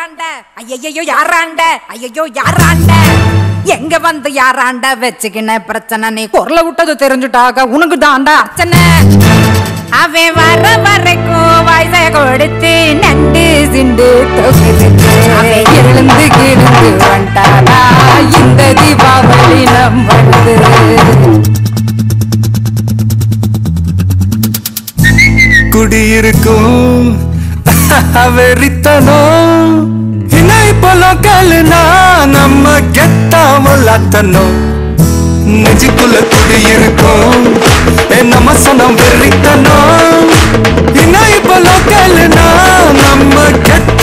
யாராண்ட ஐயையோ யாராண்ட ஐயையோ யாராண்ட எங்க வந்து யாராண்ட வச்சுக்கின பிரச்சனை நீ குரல விட்டது தெரிஞ்சுட்டாக உனக்கு தாண்டா அர்ச்சனை அவன் வர வரைக்கும் வயசை கொடுத்து நண்டு சிண்டு தொகுத்து அவன் எழுந்து கிடந்து வந்துட்டாடா இந்த தீபாவளி நம்மளது குடியிருக்கும் வெறித்தனம் இணை பொலக்கல்னா நம்ம கெத்தாமல் அத்தனும் நெஞ்சுக்குள்ள குடியிருக்கும் ஏ நம்ம சனம் வெறித்தனம் இணை பொலக்கல்னா நம்ம கெத்த